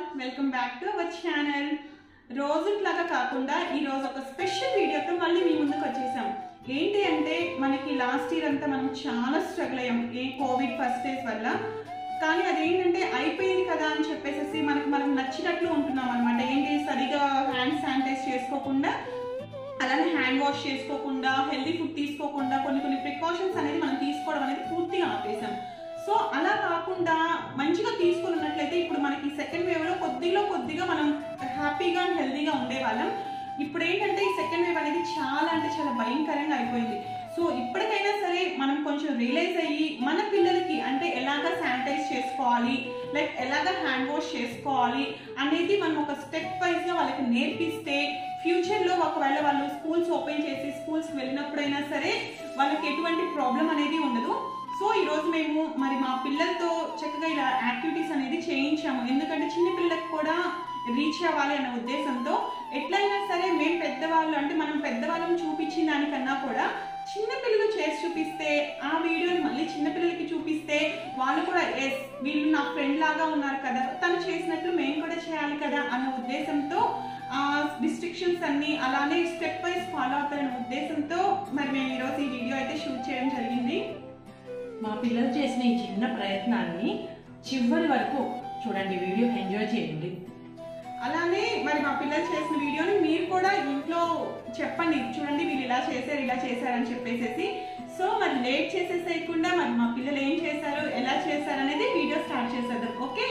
Welcome back to our channel రోజుట్లాగా కాకుండా ఈ రోజు ఒక స్పెషల్ వీడియోతో మళ్ళీ మీ ముందుకు వచ్చేసాం ఏంటి అంటే మనకి లాస్ట్ ఇయర్ అంతా మనం చాలా స్ట్రగుల్ అయ్యాం ఏ కోవిడ్ ఫస్ట్ ఫేజ్ వల్ల కానీ అదేంటంటే అయిపోయింది కదా అని చెప్పేసి మనకి మనం నచ్చినట్లు ఉంటున్నాం అనమాట ఏంటి సరిగా హ్యాండ్ శానిటైజ్ చేసుకోకుండా అలానే హ్యాండ్ వాష్ చేసుకోకుండా హెల్దీ ఫుడ్ తీసుకోకుండా కొన్ని కొన్ని ప్రికాషన్స్ అనేది మనం తీసుకోవడం అనేది పూర్తిగా ఆపేసాం సో అలా కాకుండా మంచిగా తీసుకుని ఉన్నట్లయితే ఇప్పుడు మనకి సెకండ్ వేవ్ లో కొద్దిగా కొద్దిగా మనం హ్యాపీగా అండ్ హెల్దీగా ఉండేవాళ్ళం ఇప్పుడు ఏంటంటే ఈ సెకండ్ వేవ్ అనేది చాలా అంటే చాలా భయంకరంగా అయిపోయింది సో ఇప్పటికైనా సరే మనం కొంచెం రియలైజ్ అయ్యి మన పిల్లలకి అంటే ఎలాగ శానిటైజ్ చేసుకోవాలి లైక్ ఎలాగ హ్యాండ్ వాష్ చేసుకోవాలి అనేది మనం ఒక స్టెప్ వైజ్ గా వాళ్ళకి నేర్పిస్తే ఫ్యూచర్ లో ఒకవేళ వాళ్ళు స్కూల్స్ ఓపెన్ చేసి స్కూల్స్ వెళ్ళినప్పుడైనా సరే వాళ్ళకి ఎటువంటి ప్రాబ్లం అనేది ఉండదు సో ఈ రోజు మేము మరి మా పిల్లలతో చక్కగా ఇలా యాక్టివిటీస్ అనేది చేయించాము ఎందుకంటే చిన్న పిల్లలకు కూడా రీచ్ అవ్వాలి అనే ఉద్దేశంతో ఎట్లయినా సరే మేము పెద్దవాళ్ళు అంటే మనం పెద్దవాళ్ళని చూపించిన దానికన్నా కూడా చిన్న పిల్లలు చేసి చూపిస్తే ఆ వీడియోని మళ్ళీ చిన్న పిల్లలకి చూపిస్తే వాళ్ళు కూడా ఎస్ వీళ్ళు నా ఫ్రెండ్ లాగా ఉన్నారు కదా తను చేసినట్లు మేము కూడా చేయాలి కదా అన్న ఉద్దేశంతో ఆ రిస్ట్రిక్షన్స్ అన్ని అలానే స్టెప్ వైజ్ ఫాలో అవుతారనే ఉద్దేశంతో మరి మేము ఈరోజు ఈ వీడియో అయితే షూట్ చేయడం జరిగింది మా పిల్లలు చేసిన ఈ చిన్న ప్రయత్నాన్ని చివరి వరకు చూడండి వీడియో ఎంజాయ్ చేయండి అలానే మరి మా పిల్లలు చేసిన వీడియోని మీరు కూడా ఇంట్లో చెప్పండి చూడండి వీళ్ళు ఇలా చేశారు ఇలా చేశారు అని చెప్పేసి సో మరి లేట్ చేసేసేయకుండా మరి మా పిల్లలు ఏం చేశారు ఎలా చేశారు అనేది వీడియో స్టార్ట్ చేసేద్దాం ఓకే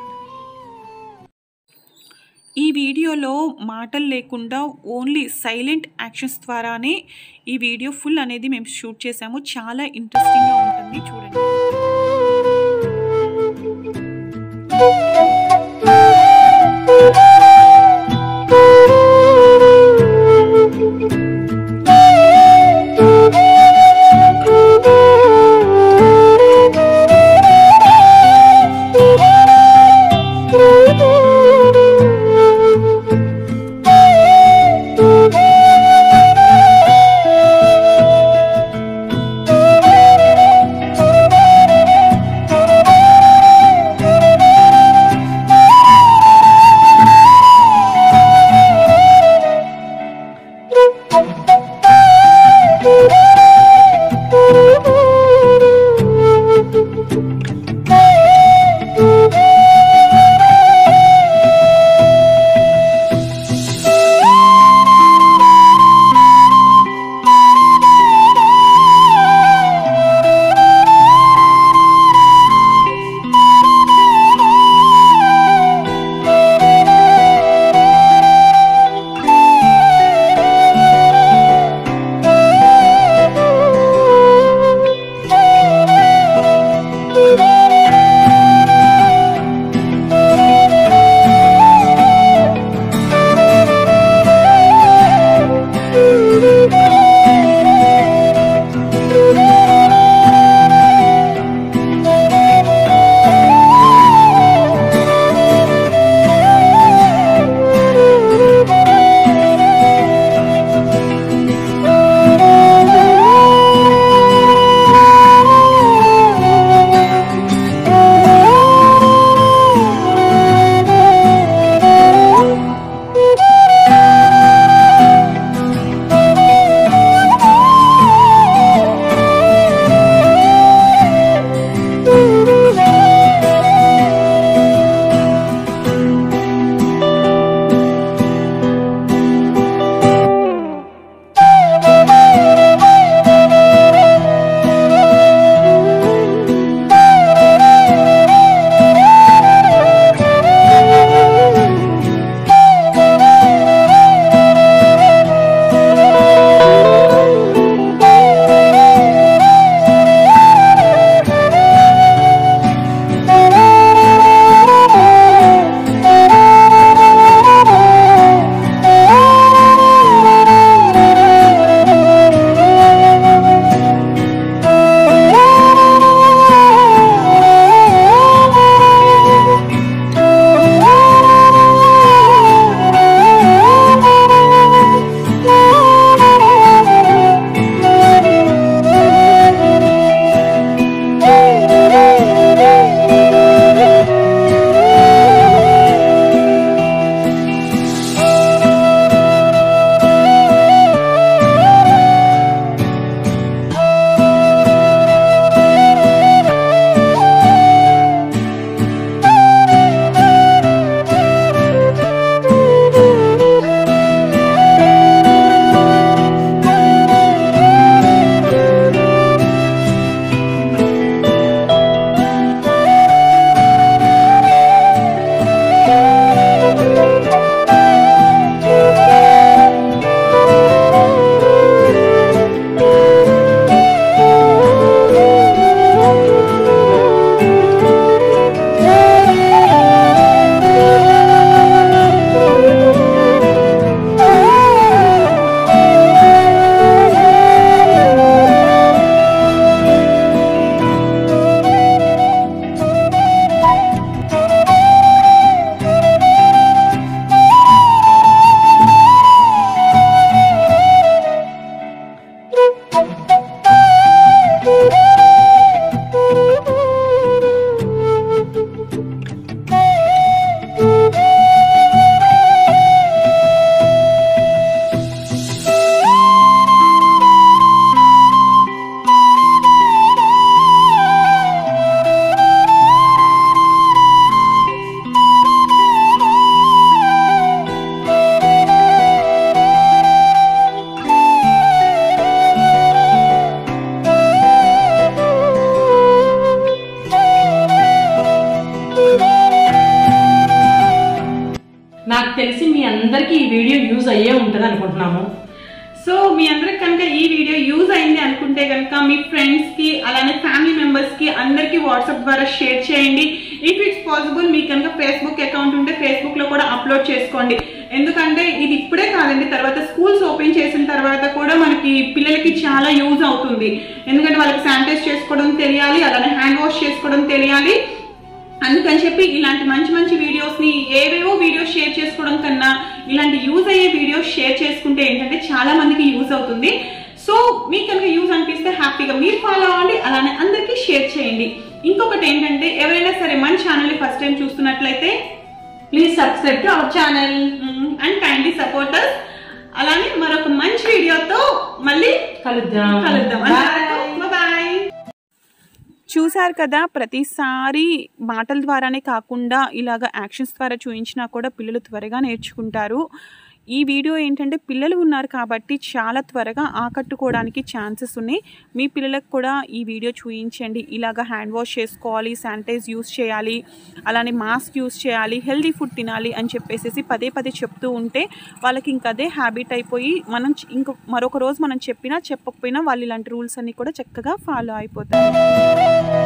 ఈ వీడియోలో మాటలు లేకుండా ఓన్లీ సైలెంట్ యాక్షన్స్ ద్వారానే ఈ వీడియో ఫుల్ అనేది మేము షూట్ చేసాము చాలా ఇంట్రెస్టింగ్గా ఉంటుంది చూడండి Thank you. తెలిసి మీ అందరికీ ఈ వీడియో యూజ్ అయ్యే ఉంటుంది అనుకుంటున్నాము సో మీ అందరికి కనుక ఈ వీడియో యూజ్ అయింది అనుకుంటే కనుక మీ ఫ్రెండ్స్ కి అలానే ఫ్యామిలీ మెంబర్స్ కి అందరికి వాట్సాప్ ద్వారా షేర్ చేయండి ఇఫ్ ఇట్స్ పాసిబుల్ మీకు కనుక ఫేస్బుక్ అకౌంట్ ఉంటే ఫేస్బుక్ లో కూడా అప్లోడ్ చేసుకోండి ఎందుకంటే ఇది ఇప్పుడే కాదండి తర్వాత స్కూల్స్ ఓపెన్ చేసిన తర్వాత కూడా మనకి పిల్లలకి చాలా యూజ్ అవుతుంది ఎందుకంటే వాళ్ళకి శానిటైజ్ చేసుకోవడం తెలియాలి అలానే హ్యాండ్ వాష్ చేసుకోవడం తెలియాలి అందుకని చెప్పి ఇలాంటి మంచి మంచి వీడియోస్ ని ఏవేవో వీడియోస్ షేర్ చేసుకోవడం కన్నా ఇలాంటి యూజ్ అయ్యే వీడియోస్ షేర్ చేసుకుంటే ఏంటంటే చాలా మందికి యూజ్ అవుతుంది సో మీకు కనుక యూజ్ అనిపిస్తే హ్యాపీగా మీరు ఫాలో అవ్వండి అలానే అందరికీ షేర్ చేయండి ఇంకొకటి ఏంటంటే ఎవరైనా సరే మన ఛానల్ ఫస్ట్ టైం చూస్తున్నట్లయితే please subscribe to our channel and kindly supporters అలానే మరొక మంచి వీడియోతో మళ్ళీ కలుద్దాం కలుద్దాం Bye. బాయ్ చూశారు కదా ప్రతిసారి మాటల ద్వారానే కాకుండా ఇలాగ యాక్షన్స్ ద్వారా చూపించినా కూడా పిల్లలు త్వరగా నేర్చుకుంటారు ఈ వీడియో ఏంటంటే పిల్లలు ఉన్నారు కాబట్టి చాలా త్వరగా ఆకట్టుకోవడానికి ఛాన్సెస్ ఉన్నాయి మీ పిల్లలకు కూడా ఈ వీడియో చూపించండి ఇలాగ హ్యాండ్ వాష్ చేసుకోవాలి శానిటైజ్ యూస్ చేయాలి అలానే మాస్క్ యూస్ చేయాలి హెల్దీ ఫుడ్ తినాలి అని చెప్పేసి పదే పదే చెప్తూ ఉంటే వాళ్ళకి ఇంక అదే హ్యాబిట్ అయిపోయి మనం చ- ఇంక మరొక రోజు మనం చెప్పినా చెప్పకపోయినా వాళ్ళు ఇలాంటి రూల్స్ అన్నీ కూడా చక్కగా ఫాలో అయిపోతారు